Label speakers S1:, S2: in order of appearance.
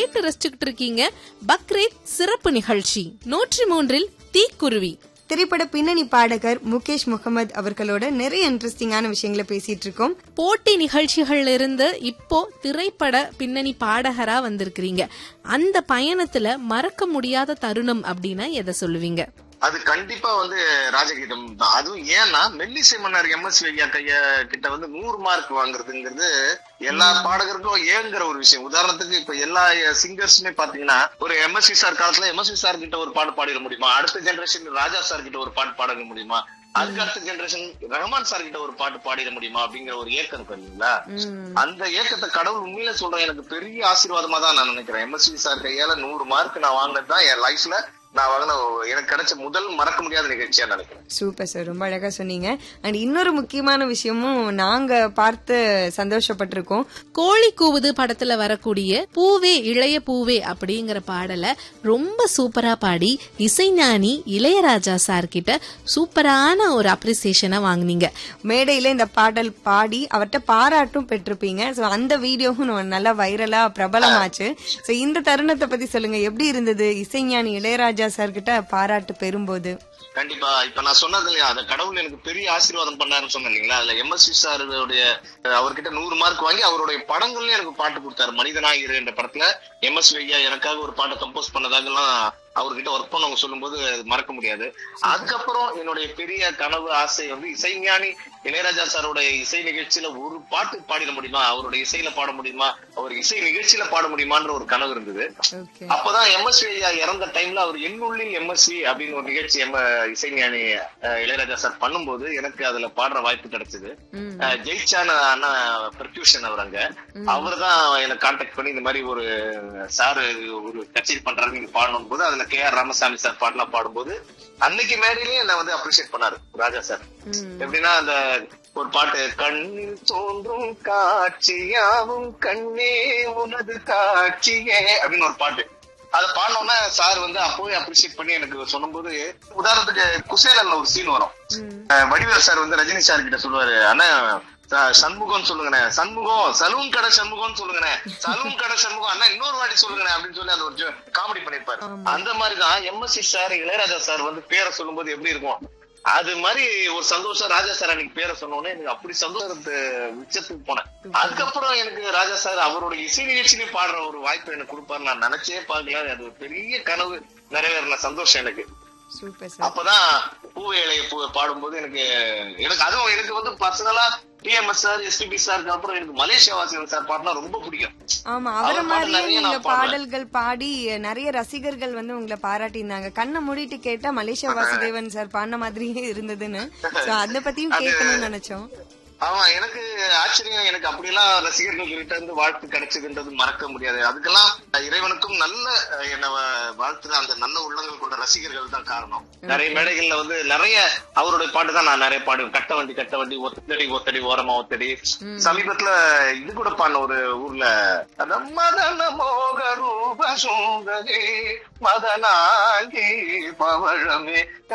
S1: கேட்டு ரசிச்சுக்கிட்டு இருக்கீங்க பக்ரீத் சிறப்பு நிகழ்ச்சி நூற்றி மூன்றில் தீக்குருவி
S2: திரைப்பட பின்னணி பாடகர் முகேஷ் முகமது அவர்களோட நிறைய இன்ட்ரெஸ்டிங்கான விஷயங்களை பேசிட்டு இருக்கோம்
S1: போட்டி நிகழ்ச்சிகள்ல இருந்து இப்போ திரைப்பட பின்னணி பாடகரா வந்திருக்கிறீங்க அந்த பயணத்துல மறக்க முடியாத தருணம் அப்படின்னா எதை சொல்லுவீங்க
S3: அது கண்டிப்பா வந்து ராஜகீதம் தான் அதுவும் ஏன்னா மெல்லிசை மன்னர் எம் எஸ் ஐயா கைய கிட்ட வந்து நூறு மார்க் வாங்குறதுங்கிறது எல்லா பாடகருக்கும் ஏங்குற ஒரு விஷயம் உதாரணத்துக்கு இப்ப எல்லா சிங்கர்ஸுமே பாத்தீங்கன்னா ஒரு எம்எஸ்வி சார் காலத்துல எம்எஸ்வி சார் கிட்ட ஒரு பாட்டு பாடிட முடியுமா அடுத்த ஜெனரேஷன் ராஜா சார் கிட்ட ஒரு பாட்டு பாட முடியுமா அதுக்கு அடுத்த ஜெனரேஷன் ரஹ்மான் சார் கிட்ட ஒரு பாட்டு பாடிட முடியுமா அப்படிங்கிற ஒரு ஏக்கம் இருக்கு இல்லைங்களா அந்த ஏக்கத்தை கடவுள் உண்மையில சொல்றேன் எனக்கு பெரிய ஆசீர்வாதமா தான் நான் நினைக்கிறேன் எம்எஸ்வி சார் கையால நூறு மார்க் நான் வாங்கினது தான் என் லைஃப்ல நான் வாங்கின எனக்கு கிடைச்ச முதல் மறக்க முடியாத நிகழ்ச்சியா நினைக்கிறேன்
S2: சூப்பர் சார் ரொம்ப அழகா சொன்னீங்க அண்ட் இன்னொரு முக்கியமான விஷயமும் நாங்க பார்த்து சந்தோஷப்பட்டிருக்கோம்
S1: கோழி கூவுது படத்துல வரக்கூடிய பூவே இளைய பூவே அப்படிங்கிற பாடலை ரொம்ப சூப்பரா பாடி இசைஞானி இளையராஜா சார் கிட்ட சூப்பரான ஒரு அப்ரிசியேஷனை வாங்குனீங்க
S2: மேடையில இந்த பாடல் பாடி அவர்கிட்ட பாராட்டும் பெற்றிருப்பீங்க சோ அந்த வீடியோவும் நல்லா வைரலா பிரபலமாச்சு சோ இந்த தருணத்தை பத்தி சொல்லுங்க எப்படி இருந்தது இசைஞானி இளையராஜா சார் கிட்ட பாராட்டு பெறும்போது
S3: கண்டிப்பா இப்ப நான் சொன்னது இல்லையா அந்த கடவுள் எனக்கு பெரிய ஆசீர்வாதம் பண்ணாருன்னு சொன்னேன் இல்லைங்களா அதுல எம்எஸ்வி சாருடைய அவர்கிட்ட நூறு மார்க் வாங்கி அவருடைய படங்கள்லயும் எனக்கு பாட்டு கொடுத்தாரு மனிதனாயிரு என்ற படத்துல எம்எஸ்வி ஐயா எனக்காக ஒரு பாட்டை கம்போஸ் பண்ணதாகலாம் அவர்கிட்ட ஒர்க் பண்ணவங்க சொல்லும்போது அது மறக்க முடியாது அதுக்கப்புறம் என்னுடைய பெரிய கனவு ஆசை வந்து இசைஞானி இளையராஜா சாரோட இசை நிகழ்ச்சியில ஒரு பாட்டு பாடிட முடியுமா அவருடைய இசையில பாட முடியுமா அவர் இசை நிகழ்ச்சியில பாட முடியுமான்ற ஒரு கனவு இருந்தது
S2: ஓகே
S3: அப்பதான் எம்எஸ்வி ஐயா இறந்த டைம்ல அவர் எண்ணுள்ளில் எம்எஸ்வி அப்படின்னு ஒரு நிகழ்ச்சி எம் இசைஞானி அஹ், இளையராஜா சார் பண்ணும்போது எனக்கு அதுல பாடுற வாய்ப்பு கிடைச்சது அஹ், ஜெயிச்சான அண்ணா பெர்க்யூஷன் அவர் அங்க அவர் தான் எனக்கு கான்டாக்ட் பண்ணி இந்த மாதிரி ஒரு சார் ஒரு கச்சேரி பண்றாரு நீங்க பாடணும் போது அதுல கே ஆர் ராமசாமி சார் பாடலாம் பாடும்போது அன்னைக்கு மேடையிலேயே என்ன வந்து அப்ரிஷியேட் பண்ணாரு ராஜா சார் எப்படின்னா அந்த ஒரு பாட்டு கண்ணில் தோன்றும் காட்சியாவும் கண்ணே உனது காட்சியே அப்படின்னு ஒரு பாட்டு அதை பாடினோன்னா சார் வந்து அப்போவே அப்ரிஷியேட் பண்ணி எனக்கு சொல்லும்போது உதாரணத்துக்கு குசேலன்ல ஒரு சீன் வரும் அஹ் வடிவேல் சார் வந்து ரஜினி சார் கிட்ட சொல்லுவாரு அண்ணா ச- சண்முகம் சொல்லுங்கண்ணே சண்முகம் சலூன் கடை சண்முகம் சொல்லுங்கண்ணே சலூன் கடை சண்முகம் அண்ணா இன்னொரு வாட்டி சொல்லுங்கண்ணே அப்படின்னு சொல்லி அந்த ஒரு காமெடி பண்ணிருப்பாரு அந்த மாதிரிதான் எம்எஸ்சி சார் இளையராஜா சார் வந்து பேரை சொல்லும்போது எப்படி இருக்கும் அது மாதிரி ஒரு சந்தோஷம் ராஜா சார் அன்னைக்கு பேரை சொன்னோன்னே எனக்கு அப்படி சந்தோஷத்து உச்சத்துக்கு போனேன் அதுக்கப்புறம் எனக்கு ராஜா சார் அவரோட இசை நிகழ்ச்சியிலே பாடுற ஒரு வாய்ப்பு எனக்கு கொடுப்பாரு நான் நினைச்சே பார்க்கல அது ஒரு பெரிய கனவு நிறைவேறின சந்தோஷம் எனக்கு
S2: சூப்பர் சார்
S3: அப்பதான் பூவேலைய பூ பாடும்போது எனக்கு எனக்கு அதுவும் எனக்கு வந்து பர்சனலா டிஎம்எஸ் சார் எஸ்பிபி சாருக்கு அப்புறம் எனக்கு மலேசியா வாசிகள் சார் பாட்டுனா ரொம்ப பிடிக்கும்
S2: ஆமா அவர
S3: அவர் பாட்டு
S2: மாதிரியே
S3: நிறைய
S2: நீங்க
S3: நான் பாடுவேன்.
S2: பாடல்கள் பாடி நிறைய ரசிகர்கள் வந்து உங்களை பாராட்டியிருந்தாங்க கண்ணை மூடிட்டு கேட்டா மலேசியா வாசுதேவன் சார் பாடின மாதிரியே இருந்ததுன்னு சோ அத பத்தியும் கேட்கணும்னு நினைச்சோம்
S3: ஆமா எனக்கு ஆச்சரியம் எனக்கு அப்படியெல்லாம் ரசிகர்கள் கிட்ட இருந்து வாழ்த்து கிடைச்சதுன்றது மறக்க முடியாது அதுக்கெல்லாம் இறைவனுக்கும் நல்ல அஹ், என்ன வ- வாழ்த்துற அந்த நல்ல உள்ளங்கள் கொண்ட ரசிகர்கள் தான் காரணம் நிறைய மேடைகள்ல வந்து நிறைய அவருடைய பாட்டு தான் நான் நிறைய பாடுவேன் கட்ட வண்டி கட்ட வண்டி ஒத்தடி ஒத்தடி ஓரமா ஒத்தடி சமீபத்துல இது கூட பாடின ஒரு ஊர்ல அத மதன மோக ரூப சுந்தரே மதனாங்கி பவழமே